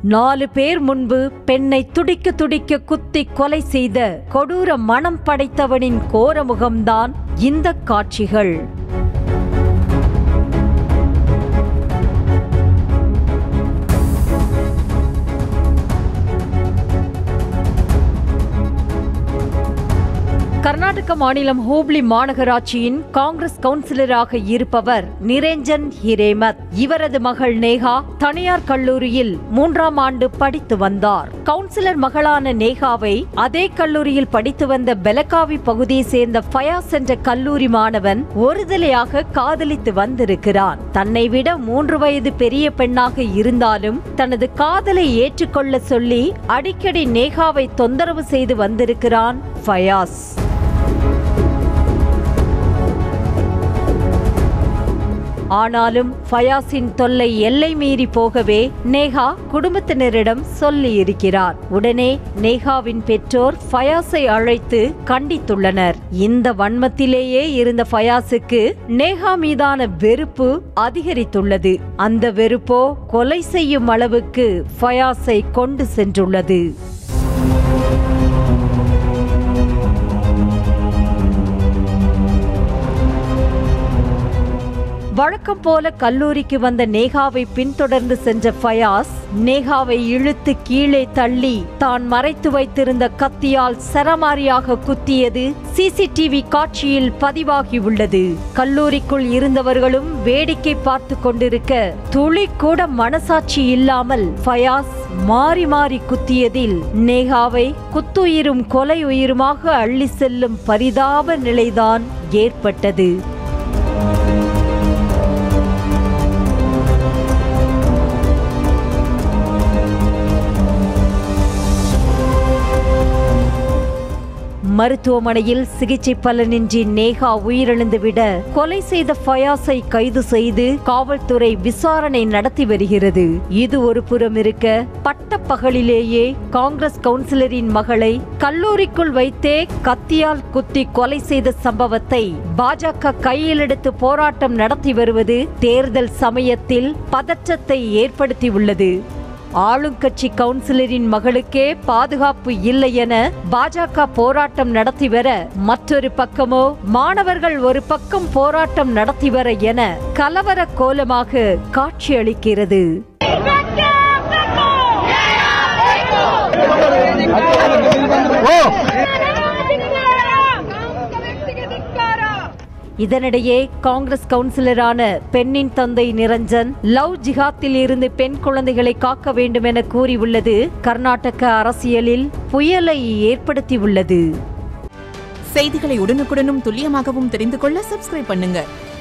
நாலு பேர் முன்பு பெண்ணை துடிக்க துடிக்க குத்தி கொலை செய்த கொடூர மனம் படைத்தவனின் கோரமுகம்தான் இந்த காட்சிகள் கர்நாடக மாநிலம் ஹூப்ளி மாநகராட்சியின் காங்கிரஸ் கவுன்சிலராக இருப்பவர் நிரஞ்சன் ஹிரேமத் இவரது மகள் நேஹா தனியார் கல்லூரியில் மூன்றாம் ஆண்டு படித்து வந்தார் கவுன்சிலர் மகளான நேகாவை அதே கல்லூரியில் படித்து வந்த பெலகாவி பகுதியை சேர்ந்த ஃபயாஸ் என்ற கல்லூரி மாணவன் ஒருதலையாக காதலித்து வந்திருக்கிறான் தன்னை விட மூன்று வயது பெரிய பெண்ணாக இருந்தாலும் தனது காதலை ஏற்றுக்கொள்ள சொல்லி அடிக்கடி நேகாவை தொந்தரவு செய்து வந்திருக்கிறான் ஃபயாஸ் ஆனாலும் ஃபயாஸின் தொல்லை எல்லை மீறி போகவே நேஹா குடும்பத்தினரிடம் சொல்லி இருக்கிறார் உடனே நேஹாவின் பெற்றோர் ஃபயாஸை அழைத்து கண்டித்துள்ளனர் இந்த வன்மத்திலேயே இருந்த ஃபயாஸுக்கு நேஹா மீதான வெறுப்பு அதிகரித்துள்ளது அந்த வெறுப்போ கொலை செய்யும் அளவுக்கு ஃபயாஸை கொண்டு சென்றுள்ளது வழக்கம் போல கல்லூரிக்கு வந்த நேகாவை பின்தொடர்ந்து சென்ற ஃபயாஸ் நேகாவை இழுத்து கீழே தள்ளி தான் மறைத்து வைத்திருந்த கத்தியால் சரமாரியாக குத்தியது சிசிடிவி காட்சியில் பதிவாகியுள்ளது கல்லூரிக்குள் இருந்தவர்களும் வேடிக்கை பார்த்து கொண்டிருக்க துளி கூட மனசாட்சி இல்லாமல் ஃபயாஸ் மாறி மாறி குத்தியதில் நேகாவை குத்துயிரும் கொலை உயிருமாக அள்ளி செல்லும் பரிதாப நிலைதான் ஏற்பட்டது மருத்துவமனையில் சிகிச்சை பலனின்றி நேகா உயிரிழந்து விட கொலை செய்த ஃபயாஸை கைது செய்து காவல்துறை விசாரணை நடத்தி வருகிறது இது ஒரு புறம் இருக்க பட்டப்பகலிலேயே காங்கிரஸ் கவுன்சிலரின் மகளை கல்லூரிக்குள் வைத்தே கத்தியால் குத்தி கொலை செய்த சம்பவத்தை பாஜக கையில் எடுத்து போராட்டம் நடத்தி வருவது தேர்தல் சமயத்தில் பதற்றத்தை ஏற்படுத்தியுள்ளது ஆளுங்கட்சி கவுன்சிலரின் மகளுக்கே பாதுகாப்பு இல்லை என பாஜக போராட்டம் நடத்தி வர மற்றொரு பக்கமோ மாணவர்கள் ஒரு பக்கம் போராட்டம் நடத்தி வர என கலவர கோலமாக காட்சியளிக்கிறது இதனிடையே காங்கிரஸ் கவுன்சிலரான பெண்ணின் தந்தை நிரஞ்சன் லவ் ஜிஹாத்தில் இருந்து பெண் குழந்தைகளை காக்க வேண்டும் என கூறியுள்ளது கர்நாடக அரசியலில் புயலை ஏற்படுத்தியுள்ளது செய்திகளை உடனுக்குடனும் துல்லியமாகவும் தெரிந்து கொள்ள சப்ஸ்கிரைப் பண்ணுங்க